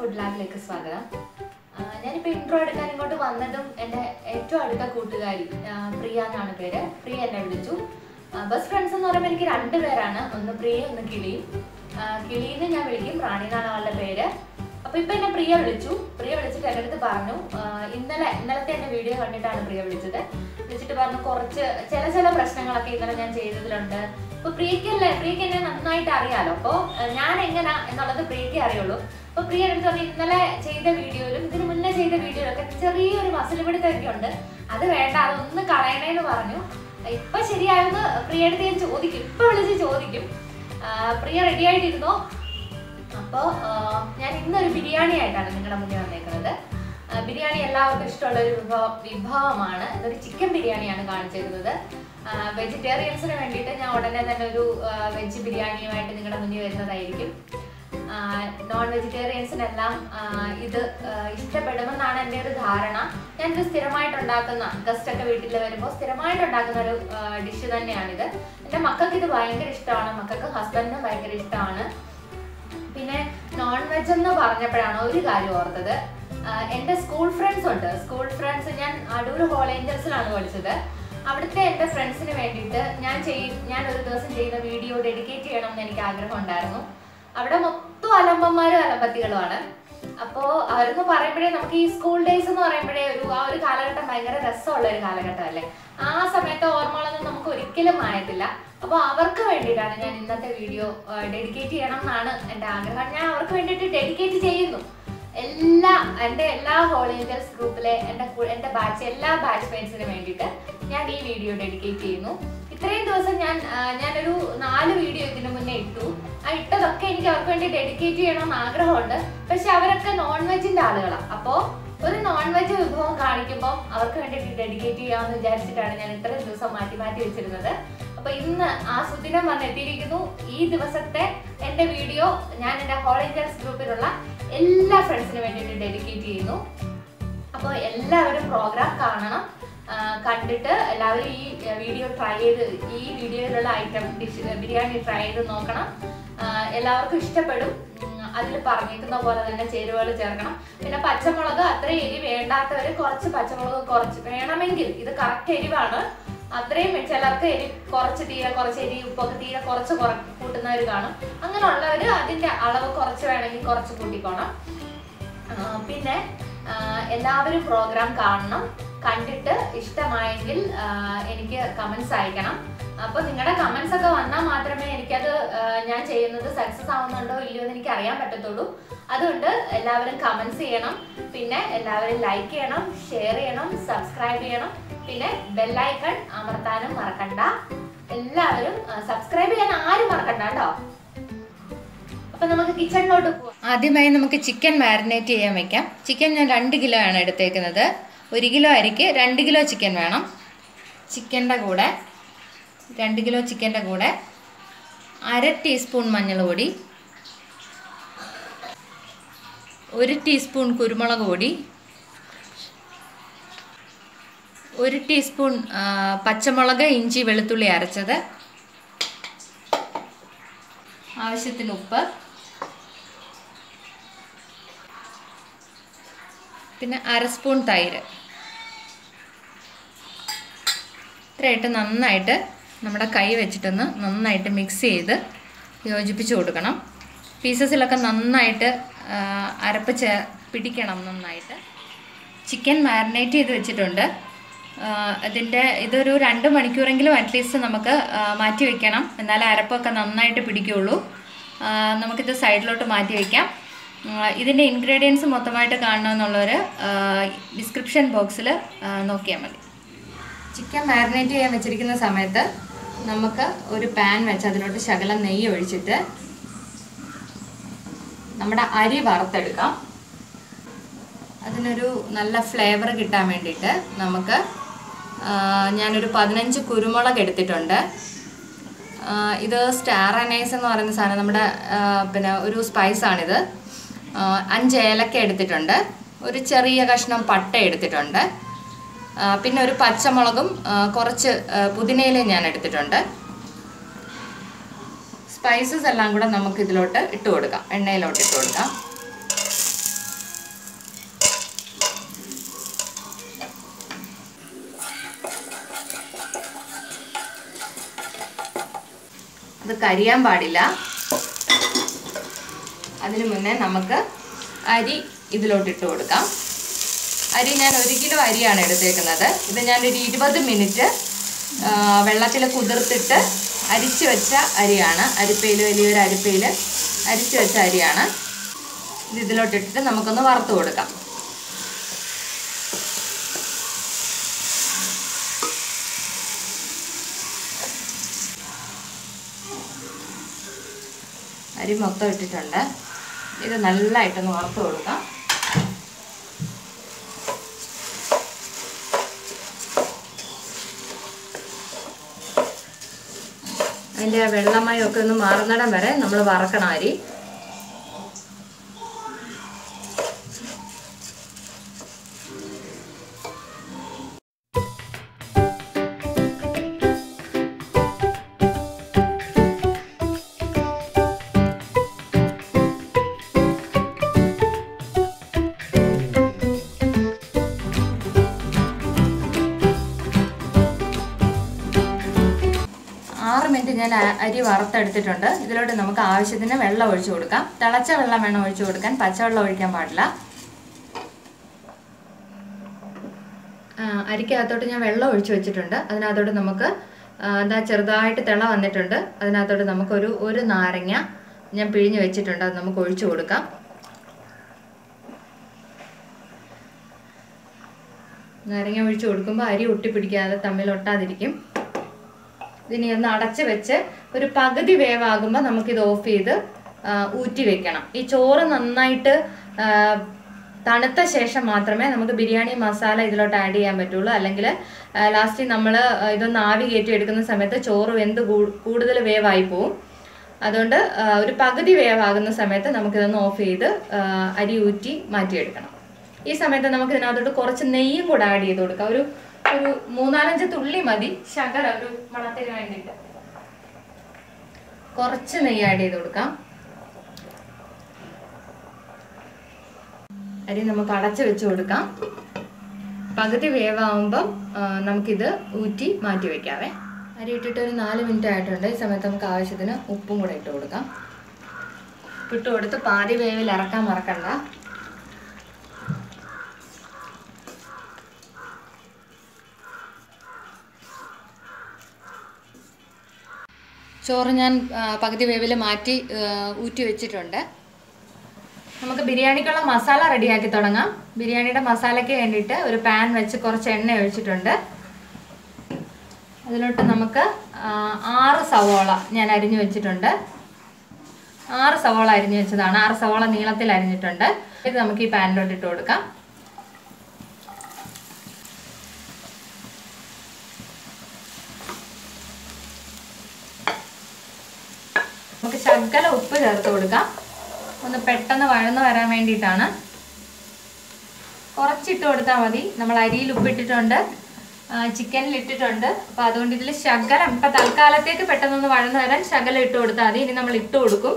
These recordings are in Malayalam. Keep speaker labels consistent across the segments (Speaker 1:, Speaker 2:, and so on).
Speaker 1: ഫുഡ് ലാബിലേക്ക് സ്വാഗതം ആ, ഞാനിപ്പോൾ ഇൻട്രോ എടുക്കാൻ ഇങ്ങോട്ട് വന്നതും എൻ്റെ ഏറ്റവും അടുത്ത കൂട്ടുകാരി ആ, പ്രിയ എന്നാണ് പേര് പ്രിയ എന്നെ വിളിച്ചു ബെസ്റ്റ് ഫ്രണ്ട്സ് എന്ന് പറയുമ്പോൾ എനിക്ക് രണ്ട് പേരാണ് ഒന്ന് പ്രിയ ഒന്ന് കിളിയും ആ, കിളിന്ന് ഞാൻ വിളിക്കും റാണി എന്നാണ് അവളുടെ പേര് അപ്പൊ ഇപ്പൊ എന്നെ പ്രിയ വിളിച്ചു പ്രിയ വിളിച്ചിട്ട് എൻ്റെ അടുത്ത് പറഞ്ഞു ആ, ഇന്നലെ ഇന്നലത്തെ എന്റെ വീഡിയോ കണ്ടിട്ടാണ് പ്രിയ വിളിച്ചത് വിളിച്ചിട്ട് പറഞ്ഞു കുറച്ച് ചില ചില പ്രശ്നങ്ങളൊക്കെ ഇന്നലെ ഞാൻ ചെയ്തതിലുണ്ട് അപ്പൊ പ്രിയക്കല്ലേ പ്രിയക്ക് എന്നെ നന്നായിട്ട് അറിയാലോ അപ്പൊ ഞാൻ എങ്ങനാ എന്നുള്ളത് പ്രിയക്ക് അറിയുള്ളൂ അപ്പൊ പ്രിയ എടുത്ത് പറഞ്ഞു ഇന്നലെ ചെയ്ത വീഡിയോയിലും ഇതിന് മുന്നേ ചെയ്ത വീഡിയോയിലും ഒക്കെ ചെറിയൊരു മസിൽ പിടുത്തമൊക്കെ ഉണ്ട് അത് വേണ്ട അതൊന്ന് കളയണേന്ന് പറഞ്ഞു ഇപ്പൊ ശരിയായെന്ന് പ്രിയ അടുത്ത് ഞാൻ ചോദിക്കും ഇപ്പൊ വിളിച്ച് ചോദിക്കും ആ, പ്രിയ റെഡി ആയിട്ടിരുന്നോ അപ്പോൾ ഞാൻ ഇന്നൊരു ബിരിയാണി ആയിട്ടാണ് നിങ്ങളുടെ മുന്നിൽ വന്നേക്കുന്നത് ആ, ബിരിയാണി എല്ലാവർക്കും ഇഷ്ടമുള്ള ഒരു വിഭവ വിഭവമാണ് ഇതൊരു ചിക്കൻ ബിരിയാണിയാണ് കാണിച്ചിരുന്നത് വെജിറ്റേറിയൻസിന് വേണ്ടിയിട്ട് ഞാൻ ഉടനെ തന്നെ ഒരു വെജ് ബിരിയാണിയുമായിട്ട് നിങ്ങളുടെ മുന്നിൽ വരുന്നതായിരിക്കും നോൺ വെജിറ്റേറിയൻസിനെല്ലാം ആ, ഇത് ആ, ഇഷ്ടപ്പെടുമെന്നാണ് എൻ്റെ ഒരു ധാരണ ഞാനിത് സ്ഥിരമായിട്ട് ഉണ്ടാക്കുന്ന ഗസ്റ്റ് ഒക്കെ വീട്ടിൽ വരുമ്പോൾ സ്ഥിരമായിട്ട് ഉണ്ടാക്കുന്ന ഒരു ഡിഷ് തന്നെയാണിത് എൻ്റെ മക്കൾക്ക് ഇത് ഭയങ്കര ഇഷ്ടമാണ് മക്കൾക്ക് ഹസ്ബൻഡിനും ഭയങ്കര ഇഷ്ടമാണ് പിന്നെ നോൺ വെജ് എന്ന് പറഞ്ഞപ്പോഴാണ് ഒരു കാര്യം ഓർത്തത് ആഹ് എൻ്റെ സ്കൂൾ ഫ്രണ്ട്സ് ഉണ്ട് സ്കൂൾ ഫ്രണ്ട്സ് ഞാൻ അടൂർ കോളേജസിലാണ് പഠിച്ചത് അവിടുത്തെ എൻ്റെ ഫ്രണ്ട്സിന് വേണ്ടിയിട്ട് ഞാൻ ചെയ്യും ഞാൻ ഒരു ദിവസം ചെയ്യുന്ന വീഡിയോ ഡെഡിക്കേറ്റ് ചെയ്യണം എന്ന് എനിക്ക് ആഗ്രഹം ഉണ്ടായിരുന്നു അവിടെ മൊത്തം അലമ്പന്മാരും അലമ്പത്തികളുമാണ് അപ്പോൾ അവരെന്ന് പറയുമ്പോഴേ നമുക്ക് ഈ സ്കൂൾ ഡേയ്സ് എന്ന് പറയുമ്പോഴേ ഒരു ആ ഒരു കാലഘട്ടം ഭയങ്കര രസമുള്ള ഒരു കാലഘട്ടം അല്ലേ ആ സമയത്തെ ഓർമ്മകളൊന്നും നമുക്ക് ഒരിക്കലും മായത്തില്ല അപ്പോൾ അവർക്ക് വേണ്ടിയിട്ടാണ് ഞാൻ ഇന്നത്തെ വീഡിയോ ഡെഡിക്കേറ്റ് ചെയ്യണം എന്നാണ് എൻ്റെ ആഗ്രഹം ഞാൻ അവർക്ക് വേണ്ടിയിട്ട് ഡെഡിക്കേറ്റ് ചെയ്യുന്നു എല്ലാ എൻ്റെ എല്ലാ വോളണ്ടിയേഴ്സ് ഗ്രൂപ്പിലെ എൻ്റെ കു- എൻ്റെ ബാച്ച് എല്ലാ ബാച്ച് മേറ്റ്സിന് വേണ്ടിയിട്ട് ഞാൻ ഈ വീഡിയോ ഡെഡിക്കേറ്റ് ചെയ്യുന്നു ഇത്രയും ദിവസം ഞാൻ ആ, ഞാനൊരു നാല് വീഡിയോ ഇതിനു മുന്നേ ഇട്ടു ആ ഇട്ടതൊക്കെ എനിക്ക് അവർക്ക് വേണ്ടി ഡെഡിക്കേറ്റ് ചെയ്യണമെന്ന് ആഗ്രഹമുണ്ട് പക്ഷെ അവരൊക്കെ നോൺ വെജിന്റെ ആളുകളാണ് അപ്പോൾ ഒരു നോൺ വെജ് വിഭവം കാണിക്കുമ്പോൾ അവർക്ക് വേണ്ടിയിട്ട് ഡെഡിക്കേറ്റ് ചെയ്യാമെന്ന് വിചാരിച്ചിട്ടാണ് ഞാൻ ഇത്രയും ദിവസം മാറ്റി മാറ്റി വെച്ചിരുന്നത് അപ്പൊ ഇന്ന് ആ സുദിനം വന്നെത്തിയിരിക്കുന്നു ഈ ദിവസത്തെ എന്റെ വീഡിയോ ഞാൻ എൻ്റെ ഹോൾ ഇന്ത്യൻസ് ഗ്രൂപ്പിലുള്ള എല്ലാ ഫ്രണ്ട്സിനും വേണ്ടിയിട്ട് ഡെഡിക്കേറ്റ് ചെയ്യുന്നു അപ്പോൾ എല്ലാവരും പ്രോഗ്രാം കാണണം ആ, കണ്ടിട്ട് എല്ലാവരും ഈ വീഡിയോ ട്രൈ ചെയ്ത് ഈ വീഡിയോയിലുള്ള ഐറ്റം ഡിഷ് ബിരിയാണി ട്രൈ ചെയ്ത് നോക്കണം ആ, എല്ലാവർക്കും ഇഷ്ടപ്പെടും അതിൽ പറഞ്ഞിരിക്കുന്ന പോലെ തന്നെ ചേരുവകൾ ചേർക്കണം പിന്നെ പച്ചമുളക് അത്ര എരി വേണ്ടാത്തവർ കുറച്ച് പച്ചമുളക് കുറച്ച് വേണമെങ്കിൽ ഇത് കറക്റ്റ് എരിവാണ് അത്രയും ചിലർക്ക് എരി കുറച്ച് തീരെ കുറച്ച് എരി ഉപ്പൊക്കെ തീരെ കുറച്ച് കുറ കൂട്ടുന്നവർ കാണും അങ്ങനെയുള്ളവർ അതിന്റെ അളവ് കുറച്ച് വേണമെങ്കിൽ കുറച്ച് കൂട്ടിക്കോണം ആ, പിന്നെ ആ, എല്ലാവരും പ്രോഗ്രാം കാണണം കണ്ടിട്ട് ഇഷ്ടമായെങ്കിൽ ആ, എനിക്ക് കമന്റ്സ് അയക്കണം അപ്പൊ നിങ്ങളുടെ കമന്റ്സ് ഒക്കെ വന്നാൽ മാത്രമേ എനിക്കത് ആ, ഞാൻ ചെയ്യുന്നത് സക്സസ് ആവുന്നുണ്ടോ ഇല്ലയോ എന്ന് എനിക്ക് അറിയാൻ പറ്റത്തുള്ളൂ അതുകൊണ്ട് എല്ലാവരും കമന്റ്സ് ചെയ്യണം പിന്നെ എല്ലാവരും ലൈക്ക് ചെയ്യണം ഷെയർ ചെയ്യണം സബ്സ്ക്രൈബ് ചെയ്യണം പിന്നെ ബെല്ലൈക്കൺ അമർത്താനും മറക്കണ്ട എല്ലാവരും സബ്സ്ക്രൈബ് ചെയ്യാൻ ആരും മറക്കണ്ട കേട്ടോ അപ്പൊ നമുക്ക് കിച്ചണിലോട്ട് പോവാം
Speaker 2: ആദ്യമായി നമുക്ക് ചിക്കൻ മാരിനേറ്റ് ചെയ്യാൻ വെക്കാം ചിക്കൻ ഞാൻ രണ്ട് കിലോ ആണ് എടുത്തേക്കുന്നത് ഒരു കിലോ അരിക്ക് രണ്ട് കിലോ ചിക്കൻ വേണം ചിക്കൻ്റെ കൂടെ രണ്ട് കിലോ ചിക്കൻ്റെ കൂടെ അര ടീസ്പൂൺ മഞ്ഞൾപ്പൊടി ഒരു ടീസ്പൂൺ കുരുമുളക് പൊടി ഒരു ടീസ്പൂൺ ആ, പച്ചമുളക് ഇഞ്ചി വെളുത്തുള്ളി അരച്ചത് ആവശ്യത്തിന് ഉപ്പ് പിന്നെ അര സ്പൂൺ തൈര് ഇത്രയായിട്ട് നന്നായിട്ട് നമ്മുടെ കൈ വെച്ചിട്ടൊന്ന് നന്നായിട്ട് മിക്സ് ചെയ്ത് യോജിപ്പിച്ച് കൊടുക്കണം പീസസിലൊക്കെ നന്നായിട്ട് ആ, അരപ്പ് ചേ പിടിക്കണം നന്നായിട്ട് ചിക്കൻ മാരിനേറ്റ് ചെയ്ത് വെച്ചിട്ടുണ്ട് ആ, അതിൻ്റെ ഇതൊരു രണ്ട് മണിക്കൂറെങ്കിലും അറ്റ്ലീസ്റ്റ് നമുക്ക് ആ, മാറ്റി വെക്കണം എന്നാലേ അരപ്പൊക്കെ നന്നായിട്ട് പിടിക്കുകയുള്ളൂ ആ, നമുക്കിത് സൈഡിലോട്ട് മാറ്റി വയ്ക്കാം ആ, ഇതിൻ്റെ ഇൻഗ്രീഡിയൻസ് മൊത്തമായിട്ട് കാണണമെന്നുള്ളവർ ഡിസ്ക്രിപ്ഷൻ ബോക്സിൽ നോക്കിയാൽ മതി ചിക്കൻ മാരിനേറ്റ് ചെയ്യാൻ വെച്ചിരിക്കുന്ന സമയത്ത് നമുക്ക് ഒരു പാൻ വെച്ച് അതിലോട്ട് ശകലം നെയ്യ് ഒഴിച്ചിട്ട് നമ്മുടെ അരി വറുത്തെടുക്കാം അതിനൊരു നല്ല ഫ്ലേവർ കിട്ടാൻ വേണ്ടിയിട്ട് നമുക്ക് ആ, ഞാനൊരു പതിനഞ്ച് കുരുമുളക് എടുത്തിട്ടുണ്ട് ആ, ഇത് സ്റ്റാർ അനൈസ് എന്ന് പറയുന്ന സാധനം നമ്മുടെ ആ, പിന്നെ ഒരു സ്പൈസാണിത് ആ, അഞ്ച് ഏലക്ക എടുത്തിട്ടുണ്ട് ഒരു ചെറിയ കഷ്ണം പട്ട എടുത്തിട്ടുണ്ട് ആ, പിന്നെ ഒരു പച്ചമുളകും ആ, കുറച്ച് ആ, പുതിനയിലയും ഞാൻ എടുത്തിട്ടുണ്ട് സ്പൈസസ് എല്ലാം കൂടെ നമുക്ക് ഇതിലോട്ട് ഇട്ട് കൊടുക്കാം എണ്ണയിലോട്ട് ഇട്ട് കൊടുക്കാം ഇത് കരിയാൻ പാടില്ല അതിനു മുന്നേ നമുക്ക് അരി ഇതിലോട്ട് ഇട്ട് കൊടുക്കാം അരി ഞാൻ ഒരു കിലോ അരിയാണ് എടുത്തേക്കുന്നത് ഇത് ഞാനൊരു ഇരുപത് മിനിറ്റ് വെള്ളത്തിൽ കുതിർത്തിട്ട് അരിച്ചു വെച്ച അരിയാണ് അരിപ്പയിൽ വലിയൊരു അരിപ്പയിൽ അരിച്ചു വെച്ച അരിയാണ് ഇത് ഇതിലോട്ടിട്ടിട്ട് നമുക്കൊന്ന് വറുത്ത് കൊടുക്കാം അരി മൊത്തം ഇട്ടിട്ടുണ്ട് ഇത് നല്ലതായിട്ടൊന്ന് വറുത്ത് കൊടുക്കാം അതിൻ്റെ വെള്ളമയമൊക്കെ ഒന്ന് മാറുന്നിടം വരെ നമ്മൾ വറക്കണം അരി ആറ് മിനിറ്റ് ഞാൻ അ- അരി വറുത്തെടുത്തിട്ടുണ്ട് ഇതിലോട്ട് നമുക്ക് ആവശ്യത്തിന് വെള്ളം ഒഴിച്ചു കൊടുക്കാം തിളച്ച വെള്ളം വേണം ഒഴിച്ചു കൊടുക്കാൻ പച്ചവെള്ളം ഒഴിക്കാൻ പാടില്ല ആ, അരിക്കകത്തോട്ട് ഞാൻ വെള്ളം ഒഴിച്ചു വെച്ചിട്ടുണ്ട് അതിനകത്തോട്ട് നമുക്ക് ആ, എന്താ ചെറുതായിട്ട് തിള വന്നിട്ടുണ്ട് അതിനകത്തോട്ട് നമുക്കൊരു ഒരു നാരങ്ങ ഞാൻ പിഴിഞ്ഞ് വെച്ചിട്ടുണ്ട് അത് നമുക്ക് ഒഴിച്ചു കൊടുക്കാം നാരങ്ങ ഒഴിച്ചു കൊടുക്കുമ്പോൾ അരി ഒട്ടിപ്പിടിക്കാതെ തമ്മിൽ ഒട്ടാതിരിക്കും ഇതിനെ ഒന്ന് അടച്ച് വെച്ച് ഒരു പകുതി വേവാകുമ്പോൾ നമുക്കിത് ഓഫ് ചെയ്ത് ആ, ഊറ്റി വെക്കണം ഈ ചോറ് നന്നായിട്ട് ആ, തണുത്ത ശേഷം മാത്രമേ നമുക്ക് ബിരിയാണി മസാല ഇതിലോട്ട് ആഡ് ചെയ്യാൻ പറ്റുള്ളൂ അല്ലെങ്കിൽ ലാസ്റ്റ് നമ്മൾ ഇതൊന്ന് ആവി കയറ്റി എടുക്കുന്ന സമയത്ത് ചോറ് വെന്ത് കൂ- കൂടുതൽ വേവായി പോവും അതുകൊണ്ട് ആ, ഒരു പകുതി വേവാകുന്ന സമയത്ത് നമുക്കിതൊന്ന് ഓഫ് ചെയ്ത് ആ, അരി ഊറ്റി മാറ്റിയെടുക്കണം ഈ സമയത്ത് നമുക്ക് ഇതിനകത്തോട്ട് കുറച്ച് നെയ്യും കൂടെ ആഡ് ചെയ്ത് കൊടുക്കാം ഒരു ഒരു മൂന്നാലഞ്ച് തുള്ളി മതി ശകല ഒരു മണത്തിന് വേണ്ടിയിട്ട് കുറച്ച് നെയ്യ് ആഡ് ചെയ്ത് കൊടുക്കാം അരി നമുക്ക് അടച്ചു വെച്ച് കൊടുക്കാം പകുതി വേവാകുമ്പം ആ, നമുക്കിത് ഊറ്റി മാറ്റി വെക്കാവേ അരി ഇട്ടിട്ട് ഒരു നാല് മിനിറ്റ് ആയിട്ടുണ്ട് ഈ സമയത്ത് നമുക്ക് ആവശ്യത്തിന് ഉപ്പും കൂടെ ഇട്ട് കൊടുക്കാം ഇട്ട് കൊടുത്ത് പാതി വേവിൽ ഇറക്കാൻ മറക്കണ്ട ചോറ് ഞാൻ ആ, പകുതി വേവിൽ മാറ്റി ആ, ഊറ്റി വെച്ചിട്ടുണ്ട് നമുക്ക് ബിരിയാണിക്കുള്ള മസാല റെഡിയാക്കി തുടങ്ങാം ബിരിയാണിയുടെ മസാലയ്ക്ക് വേണ്ടിയിട്ട് ഒരു പാൻ വെച്ച് കുറച്ച് എണ്ണ ഒഴിച്ചിട്ടുണ്ട് അതിലോട്ട് നമുക്ക് ആ, ആറ് സവോള ഞാൻ അരിഞ്ഞു വെച്ചിട്ടുണ്ട് ആറ് സവോള അരിഞ്ഞു വെച്ചതാണ് ആറ് സവോള നീളത്തിൽ അരിഞ്ഞിട്ടുണ്ട് ഇത് നമുക്ക് ഈ പാനിലോട്ട് ഇട്ട് കൊടുക്കാം നമുക്ക് ശകല ഉപ്പ് ചേർത്ത് കൊടുക്കാം ഒന്ന് പെട്ടെന്ന് വഴന്ന് വരാൻ വേണ്ടിയിട്ടാണ് കുറച്ചിട്ട് കൊടുത്താൽ മതി നമ്മൾ അരിയിൽ ഉപ്പിട്ടിട്ടുണ്ട് ചിക്കനിൽ ഇട്ടിട്ടുണ്ട് അപ്പോൾ അതുകൊണ്ട് ഇതിൽ ശകലം ഇപ്പം തൽക്കാലത്തേക്ക് പെട്ടെന്നൊന്ന് വഴന്ന് വരാൻ ശകലം ഇട്ട് കൊടുത്താൽ മതി ഇനി നമ്മൾ ഇട്ട് കൊടുക്കും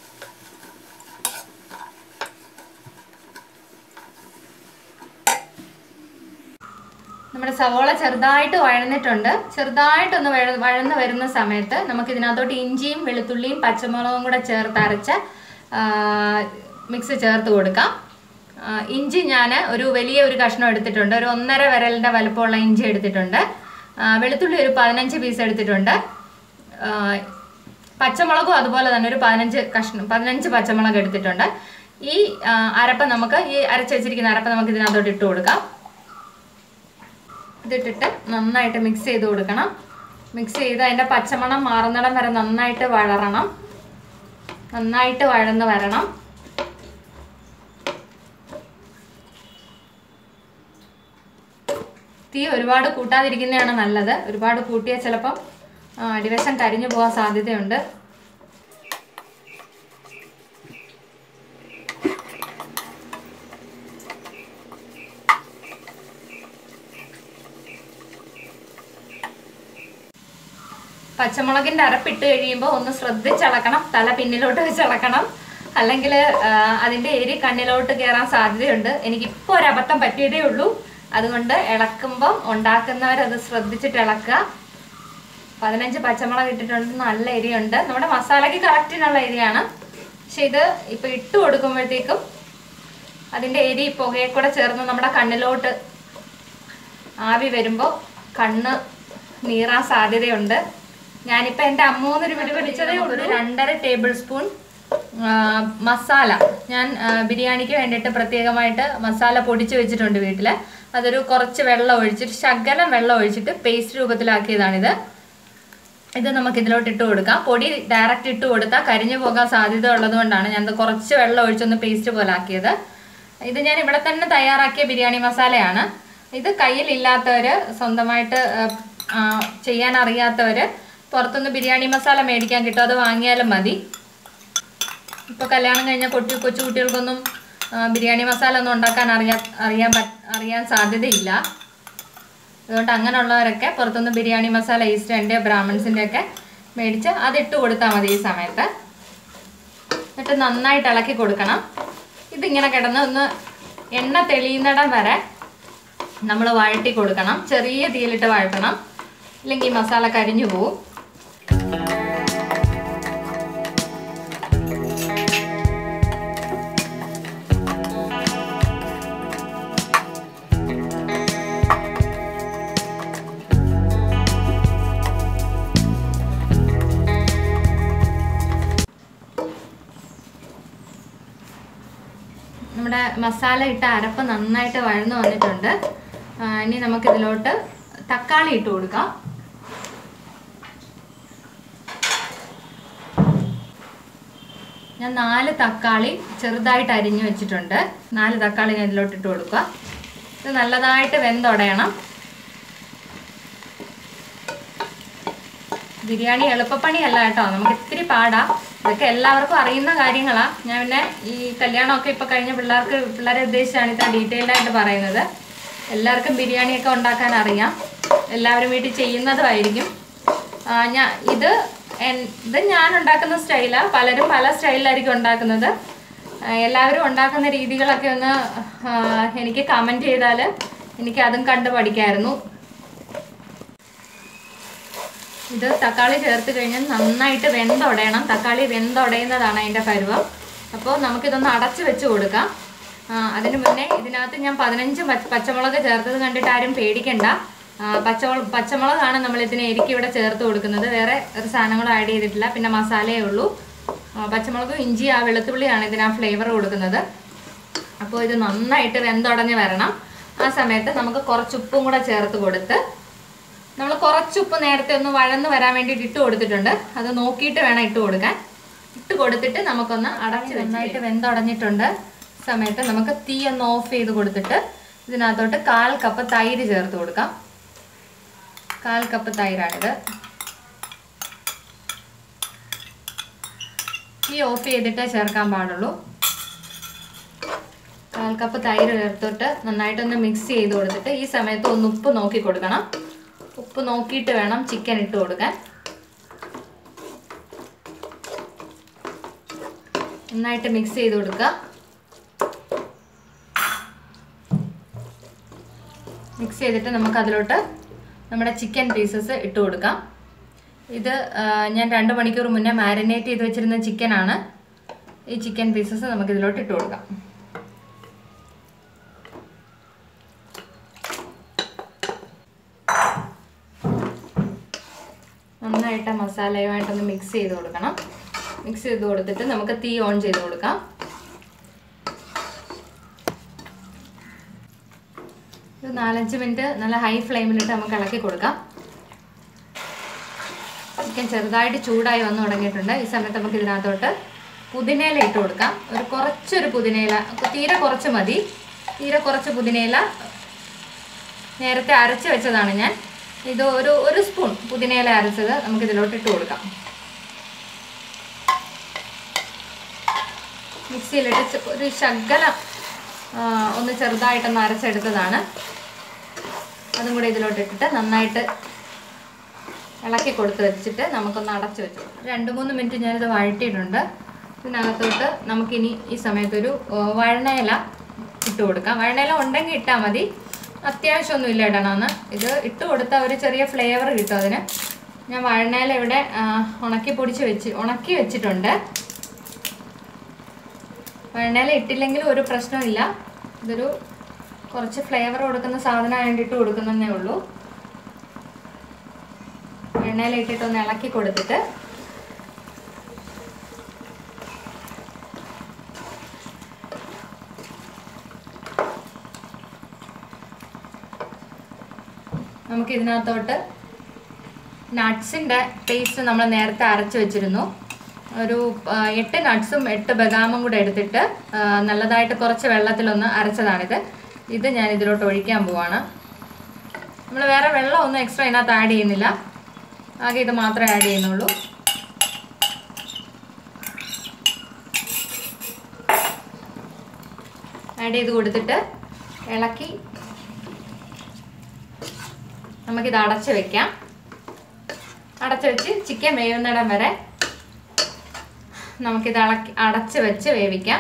Speaker 2: നമ്മുടെ സവോള ചെറുതായിട്ട് വഴന്നിട്ടുണ്ട് ചെറുതായിട്ടൊന്ന് വഴ വഴന്ന് വരുന്ന സമയത്ത് നമുക്ക് ഇതിനകത്തോട്ട് ഇഞ്ചിയും വെളുത്തുള്ളിയും പച്ചമുളകും കൂടെ ചേർത്ത് അരച്ച ആ, മിക്സ് ചേർത്ത് കൊടുക്കാം ആ, ഇഞ്ചി ഞാൻ ഒരു വലിയ ഒരു കഷ്ണം എടുത്തിട്ടുണ്ട് ഒരു ഒന്നര വിരലിൻ്റെ വലുപ്പമുള്ള ഇഞ്ചി എടുത്തിട്ടുണ്ട് ആ, വെളുത്തുള്ളി ഒരു പതിനഞ്ച് പീസ് എടുത്തിട്ടുണ്ട് ആ, പച്ചമുളകും അതുപോലെ തന്നെ ഒരു പതിനഞ്ച് കഷ്ണം പതിനഞ്ച് പച്ചമുളക് എടുത്തിട്ടുണ്ട് ഈ ആ, അരപ്പ് നമുക്ക് ഈ അരച്ച് വെച്ചിരിക്കുന്ന അരപ്പ് നമുക്ക് ഇതിനകത്തോട്ട് ഇട്ട് കൊടുക്കാം ഇതിട്ടിട്ട് നന്നായിട്ട് മിക്സ് ചെയ്ത് കൊടുക്കണം മിക്സ് ചെയ്ത് അതിൻ്റെ പച്ചമണം മാറുന്നിടം വരെ നന്നായിട്ട് വഴറണം നന്നായിട്ട് വഴന്ന് വരണം തീ ഒരുപാട് കൂട്ടാതിരിക്കുന്നതാണ് നല്ലത് ഒരുപാട് കൂട്ടിയാൽ ചിലപ്പം ആ, അടിവശം കരിഞ്ഞു പോകാൻ സാധ്യതയുണ്ട് പച്ചമുളകിന്റെ അരപ്പിട്ട് കഴിയുമ്പോൾ ഒന്ന് ശ്രദ്ധിച്ചിളക്കണം തല പിന്നിലോട്ട് വെച്ചിളക്കണം അല്ലെങ്കിൽ അതിന്റെ എരി കണ്ണിലോട്ട് കയറാൻ സാധ്യതയുണ്ട് എനിക്കിപ്പോൾ ഒരു അബദ്ധം പറ്റിയതേ ഉള്ളൂ അതുകൊണ്ട് ഇളക്കുമ്പം ഉണ്ടാക്കുന്നവരത് ശ്രദ്ധിച്ചിട്ട് ഇളക്കുക പതിനഞ്ച് പച്ചമുളക് ഇട്ടിട്ടുണ്ട് നല്ല എരിയുണ്ട് നമ്മുടെ മസാലയ്ക്ക് കറക്റ്റിനുള്ള എരിയാണ് പക്ഷെ ഇത് ഇപ്പൊ ഇട്ട് കൊടുക്കുമ്പോഴത്തേക്കും അതിന്റെ എരി പുകയെ കൂടെ ചേർന്ന് നമ്മുടെ കണ്ണിലോട്ട് ആവി വരുമ്പോൾ കണ്ണ് നീറാൻ സാധ്യതയുണ്ട് ഞാനിപ്പോൾ എൻ്റെ അമ്മൂന്നൊരു പിടി പിടിച്ചതേ ഉള്ളൂ രണ്ടര ടേബിൾ സ്പൂൺ ആ, മസാല ഞാൻ ആ, ബിരിയാണിക്ക് വേണ്ടിയിട്ട് പ്രത്യേകമായിട്ട് മസാല പൊടിച്ച് വെച്ചിട്ടുണ്ട് വീട്ടിൽ അതൊരു കുറച്ച് വെള്ളം ഒഴിച്ചിട്ട് ശകലം വെള്ളം ഒഴിച്ചിട്ട് പേസ്റ്റ് രൂപത്തിലാക്കിയതാണിത് ഇത് നമുക്ക് ഇതിലോട്ട് ഇട്ട് കൊടുക്കാം പൊടി ഡയറക്റ്റ് ഇട്ട് കൊടുത്താൽ കരിഞ്ഞു പോകാൻ സാധ്യത ഉള്ളത് കൊണ്ടാണ് ഞാനത് കുറച്ച് വെള്ളം ഒഴിച്ചൊന്ന് പേസ്റ്റ് പോലെ ആക്കിയത് ഇത് ഞാൻ ഇവിടെ തന്നെ തയ്യാറാക്കിയ ബിരിയാണി മസാലയാണ് ഇത് കയ്യിലില്ലാത്തവർ സ്വന്തമായിട്ട് ആ, ആ, ചെയ്യാൻ അറിയാത്തവർ പുറത്തുനിന്ന് ബിരിയാണി മസാല മേടിക്കാൻ കിട്ടും അത് വാങ്ങിയാലും മതി ഇപ്പോൾ കല്യാണം കഴിഞ്ഞ കൊച്ചു കൊച്ചു കുട്ടികൾക്കൊന്നും ആ, ബിരിയാണി മസാല ഒന്നും ഉണ്ടാക്കാൻ അറിയാൻ അറിയാൻ പറ്റ അറിയാൻ സാധ്യതയില്ല അതുകൊണ്ട് അങ്ങനെയുള്ളവരൊക്കെ പുറത്തുനിന്ന് ബിരിയാണി മസാല ഈസ്റ്റേൻ്റെ ബ്രാഹ്മൺസിൻ്റെ ഒക്കെ മേടിച്ച് അതിട്ട് കൊടുത്താൽ മതി ഈ സമയത്ത് എന്നിട്ട് നന്നായിട്ട് ഇളക്കി കൊടുക്കണം ഇതിങ്ങനെ കിടന്ന് ഒന്ന് എണ്ണ തെളിയുന്നിടം വരെ നമ്മൾ വഴട്ടി കൊടുക്കണം ചെറിയ തീയിലിട്ട് വഴട്ടണം ഇല്ലെങ്കിൽ ഈ മസാല കരിഞ്ഞു പോവും നമ്മുടെ മസാല ഇട്ട അരപ്പ് നന്നായിട്ട് വഴന്നു വന്നിട്ടുണ്ട് ആ, ഇനി നമുക്ക് ഇതിലോട്ട് തക്കാളി ഇട്ട് കൊടുക്കാം ഞാൻ നാല് തക്കാളി ചെറുതായിട്ട് അരിഞ്ഞു വെച്ചിട്ടുണ്ട് നാല് തക്കാളി ഞാൻ ഇതിലോട്ട് ഇട്ട് കൊടുക്കുക ഇത് നല്ലതായിട്ട് വെന്തുടയണം ബിരിയാണി എളുപ്പപ്പണിയല്ല കേട്ടോ നമുക്ക് ഇത്തിരി പാടാ ഇതൊക്കെ എല്ലാവർക്കും അറിയുന്ന കാര്യങ്ങളാ ഞാൻ പിന്നെ ഈ കല്യാണമൊക്കെ ഇപ്പൊ കഴിഞ്ഞ പിള്ളേർക്ക് പിള്ളേരെ ഉദ്ദേശിച്ചാണ് ഇത്ര ഡീറ്റെയിൽഡ് ആയിട്ട് പറയുന്നത് എല്ലാവർക്കും ബിരിയാണിയൊക്കെ ഉണ്ടാക്കാൻ അറിയാം എല്ലാവരും വീട്ടിൽ ചെയ്യുന്നതുമായിരിക്കും ആ, ഞാൻ ഇത് എൻ- ഇത് ഞാൻ ഉണ്ടാക്കുന്ന സ്റ്റൈലാ പലരും പല സ്റ്റൈലിലായിരിക്കും ഉണ്ടാക്കുന്നത് ആ, എല്ലാവരും ഉണ്ടാക്കുന്ന രീതികളൊക്കെ ഒന്ന് ആ, എനിക്ക് കമൻറ്റ് ചെയ്താൽ എനിക്ക് അതും കണ്ട് പഠിക്കായിരുന്നു ഇത് തക്കാളി ചേർത്ത് കഴിഞ്ഞാൽ നന്നായിട്ട് വെന്തുടയണം തക്കാളി വെന്തുടയുന്നതാണ് അതിൻ്റെ പരുവം അപ്പോൾ നമുക്കിതൊന്ന് അടച്ച് വെച്ച് കൊടുക്കാം ആ, അതിന് മുന്നേ ഇതിനകത്ത് ഞാൻ പതിനഞ്ച് പച്ച- പച്ചമുളക് ചേർത്തത് കണ്ടിട്ട് ആരും പേടിക്കണ്ട ആ, പച്ചമുളക് പച്ചമുളകാണ് നമ്മൾ ഇതിന് എരിക്ക് ഇവിടെ ചേർത്ത് കൊടുക്കുന്നത് വേറെ ഒരു സാധനങ്ങളും ആഡ് ചെയ്തിട്ടില്ല പിന്നെ മസാലയേ ഉള്ളൂ ആ, പച്ചമുളകും ഇഞ്ചി ആ വെളുത്തുള്ളിയാണ് ഇതിന് ആ ഫ്ലേവർ കൊടുക്കുന്നത് അപ്പോൾ ഇത് നന്നായിട്ട് വെന്തുടഞ്ഞ് വരണം ആ സമയത്ത് നമുക്ക് കുറച്ച് ഉപ്പും കൂടെ ചേർത്ത് കൊടുത്ത് നമ്മൾ കുറച്ച് ഉപ്പ് നേരത്തെ ഒന്ന് വഴന്ന് വരാൻ വേണ്ടിയിട്ട് ഇട്ട് കൊടുത്തിട്ടുണ്ട് അത് നോക്കിയിട്ട് വേണം ഇട്ട് കൊടുക്കാൻ ഇട്ട് കൊടുത്തിട്ട് നമുക്കൊന്ന് അടച്ച് നന്നായിട്ട് വെന്തുടഞ്ഞിട്ടുണ്ട് സമയത്ത് നമുക്ക് തീ ഒന്ന് ഓഫ് ചെയ്ത് കൊടുത്തിട്ട് ഇതിനകത്തോട്ട് കാൽ കപ്പ് തൈര് ചേർത്ത് കൊടുക്കാം കാൽ കപ്പ് തൈരാണിത് തീ ഓഫ് ചെയ്തിട്ടേ ചേർക്കാൻ പാടുള്ളൂ കാൽ കപ്പ് തൈര് ചേർത്തിട്ട് നന്നായിട്ടൊന്ന് മിക്സ് ചെയ്ത് കൊടുത്തിട്ട് ഈ സമയത്ത് ഒന്ന് ഉപ്പ് നോക്കി കൊടുക്കണം ഉപ്പ് നോക്കിയിട്ട് വേണം ചിക്കൻ ഇട്ട് കൊടുക്കാൻ നന്നായിട്ട് മിക്സ് ചെയ്ത് കൊടുക്കുക മിക്സ് ചെയ്തിട്ട് നമുക്ക് അതിലോട്ട് നമ്മുടെ ചിക്കൻ പീസസ് ഇട്ട് കൊടുക്കാം ഇത് ആ, ഞാൻ രണ്ട് മണിക്കൂർ മുന്നേ മാരിനേറ്റ് ചെയ്ത് വെച്ചിരുന്ന ചിക്കനാണ് ഈ ചിക്കൻ പീസസ് നമുക്ക് ഇതിലോട്ട് ഇട്ട് കൊടുക്കാം നന്നായിട്ട് മസാലയുമായിട്ടൊന്ന് മിക്സ് ചെയ്ത് കൊടുക്കണം മിക്സ് ചെയ്ത് കൊടുത്തിട്ട് നമുക്ക് തീ ഓൺ ചെയ്ത് കൊടുക്കാം ഒരു നാലഞ്ച് മിനിറ്റ് നല്ല ഹൈ ഫ്ലെയിമിലിട്ട് നമുക്ക് ഇളക്കി കൊടുക്കാം ചിക്കൻ ചെറുതായിട്ട് ചൂടായി വന്നു തുടങ്ങിയിട്ടുണ്ട് ഈ സമയത്ത് നമുക്ക് ഇതിനകത്തോട്ട് പുതിനയില ഇട്ട് കൊടുക്കാം ഒരു കുറച്ചൊരു പുതിനയില തീരെ കുറച്ച് മതി തീരെ കുറച്ച് പുതിനയില നേരത്തെ അരച്ച് വെച്ചതാണ് ഞാൻ ഇത് ഒരു ഒരു സ്പൂൺ പുതിനയില അരച്ചത് നമുക്ക് ഇതിലോട്ട് ഇട്ട് കൊടുക്കാം മിക്സിയിലിട്ട് ചെ- ഒരു ശകലം ആ, ഒന്ന് ചെറുതായിട്ടൊന്ന് അരച്ചെടുത്തതാണ് അതും കൂടി ഇതിലോട്ട് ഇട്ടിട്ട് നന്നായിട്ട് ഇളക്കി കൊടുത്ത് വെച്ചിട്ട് നമുക്കൊന്ന് അടച്ചു വെച്ചു രണ്ട് മൂന്ന് മിനിറ്റ് ഞാനിത് വഴറ്റിയിട്ടുണ്ട് ഇതിനകത്തോട്ട് നമുക്കിനി ഈ സമയത്തൊരു ആ, വഴണയില ഇട്ട് കൊടുക്കാം വഴണയില ഉണ്ടെങ്കിൽ ഇട്ടാൽ മതി അത്യാവശ്യമൊന്നും ഇല്ല ഇടണമെന്ന് ഇത് ഇട്ട് കൊടുത്താൽ ഒരു ചെറിയ ഫ്ലേവർ കിട്ടും അതിന് ഞാൻ വഴണയില ഇവിടെ ആ, ഉണക്കി പൊടിച്ച് വെച്ച് ഉണക്കി വെച്ചിട്ടുണ്ട് വഴണയില ഇട്ടില്ലെങ്കിലും ഒരു പ്രശ്നമില്ല ഇതൊരു കുറച്ച് ഫ്ലേവർ കൊടുക്കുന്ന സാധനം വേണ്ടിയിട്ട് കൊടുക്കുന്നതേ ഉള്ളൂ എണ്ണയിൽ ഇട്ടിട്ട് ഒന്ന് ഇളക്കി കൊടുത്തിട്ട് നമുക്ക് ഇതിനകത്തോട്ട് നട്ട്സിൻ്റെ പേസ്റ്റ് നമ്മൾ നേരത്തെ അരച്ച് വെച്ചിരുന്നു ഒരു ആ, എട്ട് നട്ട്സും എട്ട് ബദാമും കൂടെ എടുത്തിട്ട് ആ, നല്ലതായിട്ട് കുറച്ച് വെള്ളത്തിലൊന്ന് അരച്ചതാണിത് ഇത് ഞാൻ ഇതിലോട്ട് ഒഴിക്കാൻ പോവാണ് നമ്മൾ വേറെ വെള്ളം ഒന്നും എക്സ്ട്രാ ഇതിനകത്ത് ആഡ് ചെയ്യുന്നില്ല ആകെ ഇത് മാത്രമേ ആഡ് ചെയ്യുന്നുള്ളൂ ആഡ് ചെയ്ത് കൊടുത്തിട്ട് ഇളക്കി നമുക്കിത് അടച്ച് വെക്കാം അടച്ച് വെച്ച് ചിക്കൻ വേവുന്നിടം വരെ നമുക്കിത് ഇളക്കി അടച്ച് വെച്ച് വേവിക്കാം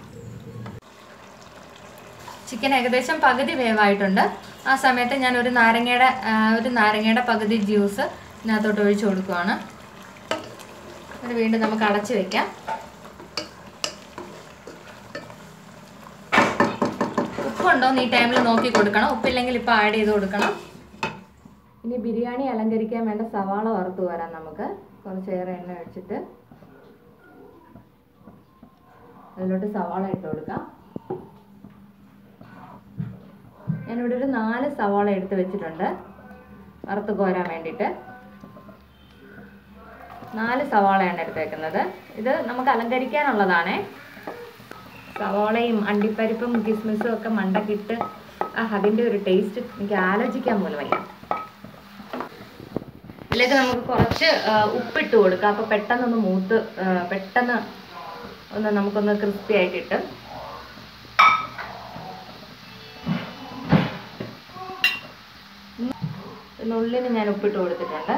Speaker 2: ചിക്കൻ ഏകദേശം പകുതി വേവായിട്ടുണ്ട് ആ സമയത്ത് ഞാൻ ഒരു നാരങ്ങയുടെ ആ, ഒരു നാരങ്ങയുടെ പകുതി ജ്യൂസ് ഇതിനകത്തോട്ട് ഒഴിച്ചു കൊടുക്കുവാണ് അത് വീണ്ടും നമുക്ക് അടച്ച് വെക്കാം ഉപ്പുണ്ടോ എന്ന് ഈ ടൈമിൽ നോക്കി കൊടുക്കണം ഉപ്പില്ലെങ്കിൽ ഇപ്പോൾ ആഡ് ചെയ്ത് കൊടുക്കണം ഇനി ബിരിയാണി അലങ്കരിക്കാൻ വേണ്ട സവാള വറുത്ത് വരാം നമുക്ക് കുറച്ചേറെ എണ്ണ ഒഴിച്ചിട്ട് അതിലോട്ട് സവാള ഇട്ട് കൊടുക്കാം ഞാനിവിടെ ഒരു നാല് സവാള എടുത്ത് വെച്ചിട്ടുണ്ട് വറുത്ത് കോരാൻ വേണ്ടിയിട്ട് നാല് സവാളയാണ് എടുത്ത് വെക്കുന്നത് ഇത് നമുക്ക് അലങ്കരിക്കാനുള്ളതാണേ സവാളയും അണ്ടിപ്പരിപ്പും കിസ്മിസും ഒക്കെ മണ്ടക്കിട്ട് ആ അതിൻ്റെ ഒരു ടേസ്റ്റ് എനിക്ക് ആലോചിക്കാൻ പോലും വയ്യ ഇതിലേക്ക് നമുക്ക് കുറച്ച് ആ, ഉപ്പിട്ട് കൊടുക്കാം അപ്പോൾ പെട്ടെന്നൊന്ന് മൂത്ത് ആ, പെട്ടെന്ന് ഒന്ന് നമുക്കൊന്ന് ക്രിസ്പി ആയിട്ട് കിട്ടും നുള്ളിന് ഞാൻ ഉപ്പിട്ട് കൊടുത്തിട്ടുണ്ട്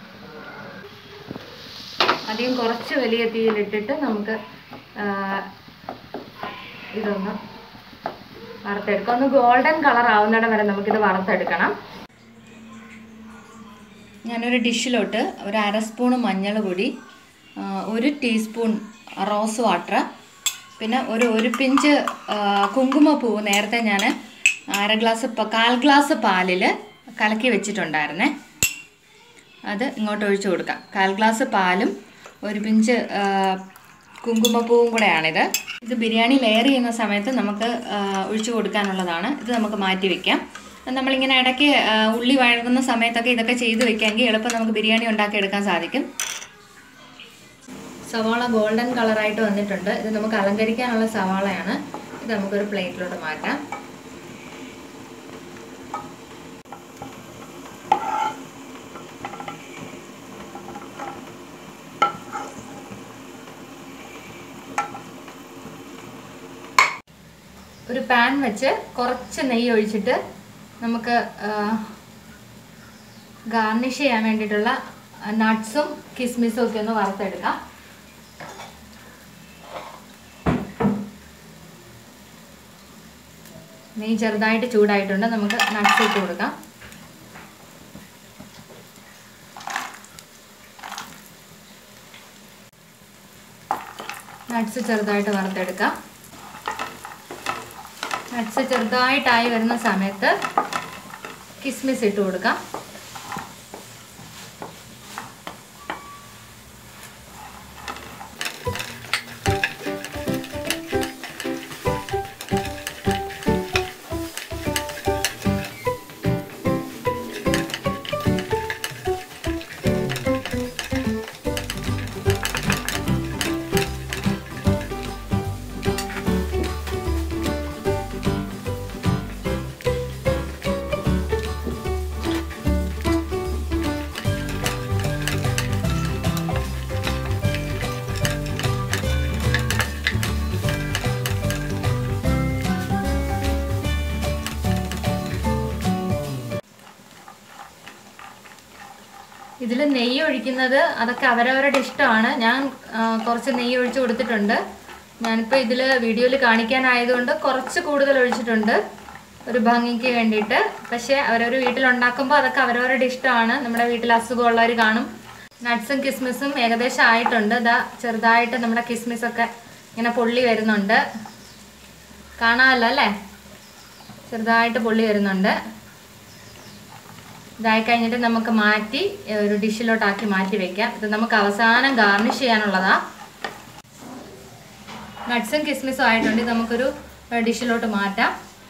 Speaker 2: അധികം കുറച്ച് വലിയ തീയിലിട്ടിട്ട് നമുക്ക് ആ, ഇതൊന്ന് വറുത്തെടുക്കാം ഒന്ന് ഗോൾഡൻ കളർ ആവുന്നിടം വരെ നമുക്കിത് വറുത്തെടുക്കണം ഞാനൊരു ഡിഷിലോട്ട് ഒരു അര സ്പൂണ് മഞ്ഞൾ പൊടി ആ, ഒരു ടീസ്പൂൺ റോസ് വാട്ടർ പിന്നെ ഒരു ഒരു പിഞ്ച് ആ, കുങ്കുമപ്പൂവ് നേരത്തെ ഞാൻ അര ഗ്ലാസ് പ- കാൽ ഗ്ലാസ് പാലിൽ കലക്കി വെച്ചിട്ടുണ്ടായിരുന്നേ അത് ഇങ്ങോട്ട് ഒഴിച്ചു കൊടുക്കാം കാൽ ഗ്ലാസ് പാലും ഒരു പിഞ്ച് ആ, കുങ്കുമപ്പൂവും കൂടെയാണിത് ഇത് ബിരിയാണി ലെയർ ചെയ്യുന്ന സമയത്ത് നമുക്ക് ആ, ഒഴിച്ചു കൊടുക്കാനുള്ളതാണ് ഇത് നമുക്ക് മാറ്റി വെക്കാം നമ്മളിങ്ങനെ ഇടയ്ക്ക് ആ, ഉള്ളി വഴങ്ങുന്ന സമയത്തൊക്കെ ഇതൊക്കെ ചെയ്ത് വെക്കാമെങ്കിൽ എളുപ്പം നമുക്ക് ബിരിയാണി ഉണ്ടാക്കിയെടുക്കാൻ സാധിക്കും സവാള ഗോൾഡൻ കളറായിട്ട് വന്നിട്ടുണ്ട് ഇത് നമുക്ക് അലങ്കരിക്കാനുള്ള സവാളയാണ് ഇത് നമുക്കൊരു പ്ലേറ്റിലോട്ട് മാറ്റാം ഒരു പാൻ വെച്ച് കുറച്ച് നെയ്യ് ഒഴിച്ചിട്ട് നമുക്ക് ഗാർണിഷ് ചെയ്യാൻ വേണ്ടിയിട്ടുള്ള നട്ട്സും കിസ്മിസും ഒക്കെ ഒന്ന് വറുത്തെടുക്കാം നെയ്യ് ചെറുതായിട്ട് ചൂടായിട്ടുണ്ട് നമുക്ക് നട്ട്സ് ഇട്ട് കൊടുക്കാം നട്ട്സ് ചെറുതായിട്ട് വറുത്തെടുക്കാം നട്ട്സ് ചെറുതായിട്ടായി വരുന്ന സമയത്ത് കിസ്മിസ് ഇട്ട് കൊടുക്കാം ഇതിൽ നെയ്യ് ഒഴിക്കുന്നത് അതൊക്കെ അവരവരുടെ ഇഷ്ടമാണ് ഞാൻ ആ, കുറച്ച് നെയ്യ് ഒഴിച്ച് കൊടുത്തിട്ടുണ്ട് ഞാനിപ്പോൾ ഇതിൽ വീഡിയോയിൽ കാണിക്കാനായതുകൊണ്ട് കുറച്ച് കൂടുതൽ ഒഴിച്ചിട്ടുണ്ട് ഒരു ഭംഗിക്ക് വേണ്ടിയിട്ട് പക്ഷേ അവരൊരു വീട്ടിലുണ്ടാക്കുമ്പോൾ അതൊക്കെ അവരവരുടെ ഇഷ്ടമാണ് നമ്മുടെ വീട്ടിൽ അസുഖമുള്ളവർ കാണും നട്ട്സും കിസ്മിസും ഏകദേശം ആയിട്ടുണ്ട് ഇതാ ചെറുതായിട്ട് നമ്മുടെ കിസ്മിസൊക്കെ ഇങ്ങനെ പൊള്ളി വരുന്നുണ്ട് കാണാമല്ലോ അല്ലേ ചെറുതായിട്ട് പൊള്ളി വരുന്നുണ്ട് ഇതായി കഴിഞ്ഞിട്ട് നമുക്ക് മാറ്റി ഏ, ഒരു ഡിഷിലോട്ടാക്കി മാറ്റി വെക്കാം ഇത് നമുക്ക് അവസാനം ഗാർണിഷ് ചെയ്യാനുള്ളതാ നട്ട്സും കിസ്മിസും ആയിട്ടുണ്ട് ഇത് നമുക്കൊരു ഏ, ഡിഷിലോട്ട് മാറ്റാം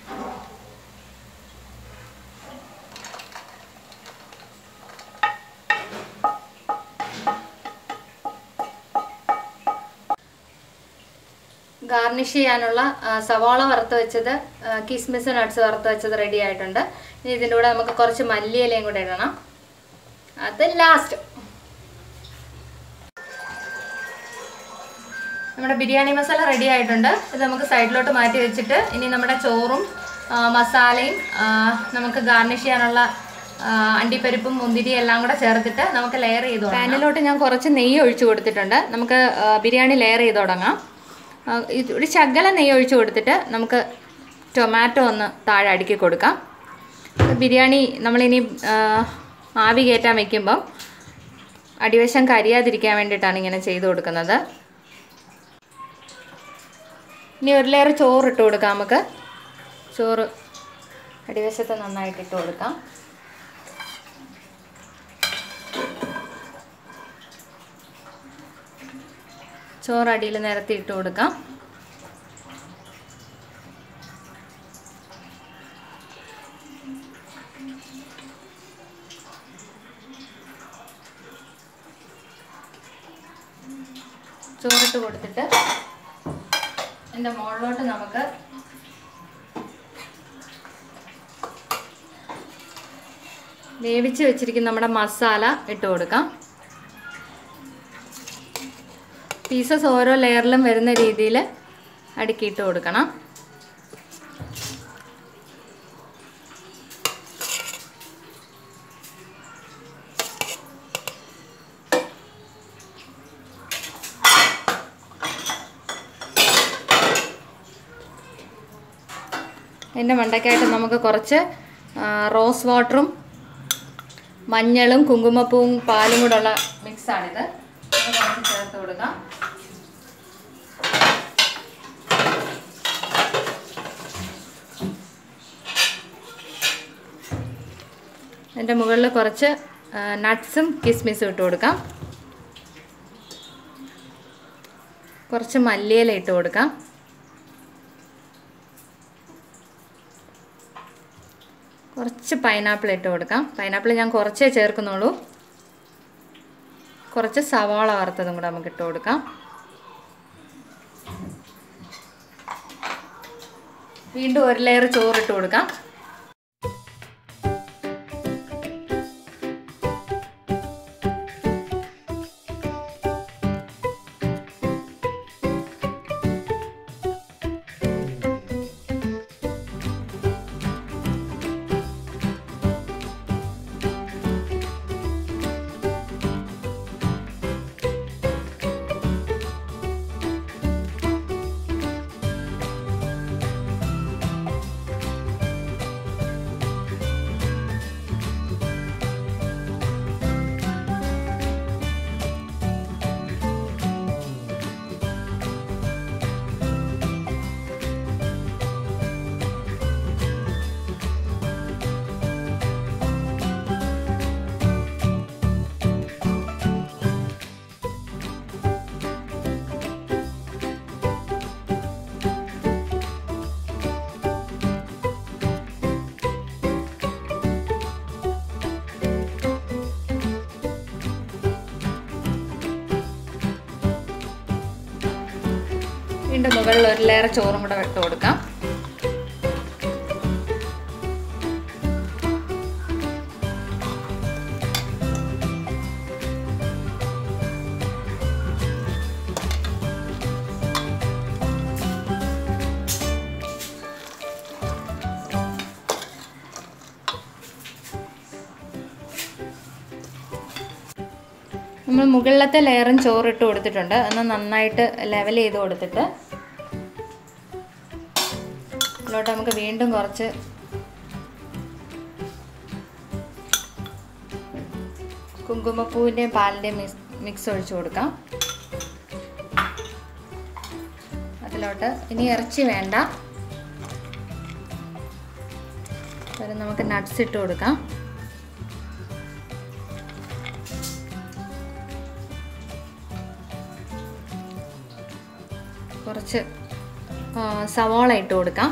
Speaker 2: ഗാർണിഷ് ചെയ്യാനുള്ള ആ, സവാള വറുത്ത് വെച്ചത് ആ, കിസ്മിസ് നട്ട്സ് വറുത്ത് വെച്ചത് റെഡി ആയിട്ടുണ്ട് ഇനി ഇതിൻ്റെ കൂടെ നമുക്ക് കുറച്ച് മല്ലിയിലയും കൂടെ ഇടണം അത് ലാസ്റ്റ് നമ്മുടെ ബിരിയാണി മസാല റെഡി ആയിട്ടുണ്ട് ഇത് നമുക്ക് സൈഡിലോട്ട് മാറ്റി വെച്ചിട്ട് ഇനി നമ്മുടെ ചോറും ആ, മസാലയും ആ, നമുക്ക് ഗാർണിഷ് ചെയ്യാനുള്ള ആ, അണ്ടിപ്പരിപ്പും മുന്തിരിയും എല്ലാം കൂടെ ചേർത്തിട്ട് നമുക്ക് ലെയർ ചെയ്ത് പാനിലോട്ട് ഞാൻ കുറച്ച് നെയ്യ് ഒഴിച്ചു കൊടുത്തിട്ടുണ്ട് നമുക്ക് ആ, ബിരിയാണി ലെയർ ചെയ്ത് തുടങ്ങാം ആ, ഇത് ഒരു ശകല നെയ്യ് ഒഴിച്ചു കൊടുത്തിട്ട് നമുക്ക് ടൊമാറ്റോ ഒന്ന് താഴെ അടുക്കി കൊടുക്കാം ഇത് ബിരിയാണി നമ്മളിനി ആ, ആവി കയറ്റാൻ വെക്കുമ്പം അടിവശം കരിയാതിരിക്കാൻ വേണ്ടിയിട്ടാണ് ഇങ്ങനെ ചെയ്ത് കൊടുക്കുന്നത് ഇനി ഒരു ലെയർ ചോറ് ഇട്ട് കൊടുക്കാം നമുക്ക് ചോറ് അടിവശത്ത് നന്നായിട്ട് ഇട്ട് കൊടുക്കാം ചോറ് അടിയിൽ നിരത്തി ഇട്ട് കൊടുക്കാം ചോറിട്ട് കൊടുത്തിട്ട് എൻ്റെ മുകളിലോട്ട് നമുക്ക് വേവിച്ച് വെച്ചിരിക്കുന്ന നമ്മുടെ മസാല ഇട്ട് കൊടുക്കാം പീസസ് ഓരോ ലെയറിലും വരുന്ന രീതിയിൽ അടുക്കിയിട്ട് കൊടുക്കണം ഇതിൻ്റെ മണ്ടയ്ക്കായിട്ട് നമുക്ക് കുറച്ച് ആ, റോസ് വാട്ടറും മഞ്ഞളും കുങ്കുമപ്പൂവും പാലും കൂടെ ഉള്ള മിക്സാണിത് ഇത് കുറച്ച് ചേർത്ത് കൊടുക്കാം അതിൻ്റെ മുകളിൽ കുറച്ച് നട്ട്സും കിസ്മിസും ഇട്ട് കൊടുക്കാം കുറച്ച് മല്ലിയില ഇട്ട് കൊടുക്കാം കുറച്ച് പൈനാപ്പിൾ ഇട്ട് കൊടുക്കാം പൈനാപ്പിൾ ഞാൻ കുറച്ചേ ചേർക്കുന്നുള്ളൂ കുറച്ച് സവാള വറുത്തതും കൂടെ നമുക്ക് ഇട്ട് കൊടുക്കാം വീണ്ടും ഒരു ലെയർ ചോറിട്ട് കൊടുക്കാം വീണ്ടും മുകളിൽ ഒരു ലെയർ ചോറും കൂടെ ഇട്ട് കൊടുക്കാം നമ്മൾ മുകളിലത്തെ ലെയറും ചോറിട്ട് കൊടുത്തിട്ടുണ്ട് ഒന്ന് നന്നായിട്ട് ലെവൽ ചെയ്ത് കൊടുത്തിട്ട് അതിലോട്ട് നമുക്ക് വീണ്ടും കുറച്ച് കുങ്കുമപ്പൂവിൻ്റെയും പാലിൻ്റെയും മിക്സ് മിക്സ് ഒഴിച്ചു കൊടുക്കാം അതിലോട്ട് ഇനി ഇറച്ചി വേണ്ട പകരം നമുക്ക് നട്ട്സ് ഇട്ട് കൊടുക്കാം കുറച്ച് ആ, സവാള ഇട്ട് കൊടുക്കാം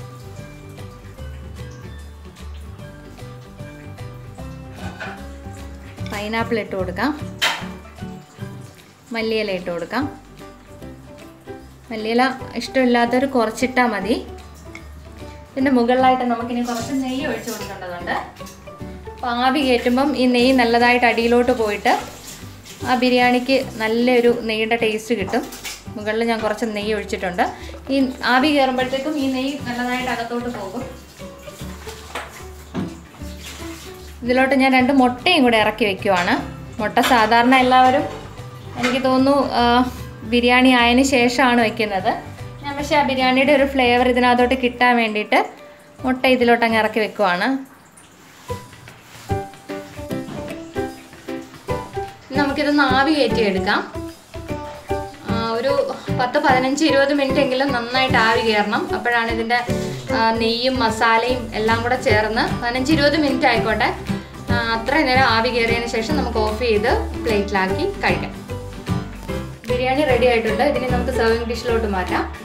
Speaker 2: പൈനാപ്പിൾ ഇട്ട് കൊടുക്കാം മല്ലിയില ഇട്ട് കൊടുക്കാം മല്ലിയില ഇഷ്ടമില്ലാത്തവർ കുറച്ചിട്ടാൽ മതി ഇതിൻ്റെ മുകളിലായിട്ട് നമുക്കിനി കുറച്ച് നെയ്യ് ഒഴിച്ചു കൊടുക്കേണ്ടതുണ്ട് അപ്പോൾ ആവി കയറ്റുമ്പം ഈ നെയ്യ് നല്ലതായിട്ട് അടിയിലോട്ട് പോയിട്ട് ആ ബിരിയാണിക്ക് നല്ലൊരു നെയ്യുടെ ടേസ്റ്റ് കിട്ടും മുകളിൽ ഞാൻ കുറച്ച് നെയ്യ് ഒഴിച്ചിട്ടുണ്ട് ഈ ആവി കയറുമ്പോഴത്തേക്കും ഈ നെയ്യ് നല്ലതായിട്ട് അകത്തോട്ട് പോകും ഇതിലോട്ട് ഞാൻ രണ്ട് മുട്ടയും കൂടെ ഇറക്കി വെക്കുവാണ് മുട്ട സാധാരണ എല്ലാവരും എനിക്ക് തോന്നുന്നു ആ, ബിരിയാണി ആയതിന് ശേഷമാണ് വെക്കുന്നത് ഞാൻ പക്ഷേ ആ ബിരിയാണിയുടെ ഒരു ഫ്ലേവർ ഇതിനകത്തോട്ട് കിട്ടാൻ വേണ്ടിയിട്ട് മുട്ട ഇതിലോട്ട് അങ്ങ് ഇറക്കി വെക്കുവാണ് നമുക്കിതൊന്ന് ആവി കയറ്റി എടുക്കാം ആ, ഒരു പത്ത് പതിനഞ്ച് ഇരുപത് മിനിറ്റ് എങ്കിലും നന്നായിട്ട് ആവി കയറണം അപ്പോഴാണ് ഇതിൻ്റെ ആ, നെയ്യും മസാലയും എല്ലാം കൂടെ ചേർന്ന് പതിനഞ്ച് ഇരുപത് മിനിറ്റ് ആയിക്കോട്ടെ ആ, അത്രയും നേരം ആവി കയറിയതിന് ശേഷം നമുക്ക് ഓഫ് ചെയ്ത് പ്ലേറ്റിലാക്കി കഴിക്കാം ബിരിയാണി റെഡി ആയിട്ടുണ്ട് ഇതിനെ നമുക്ക് സെർവിങ് ഡിഷിലോട്ട് മാറ്റാം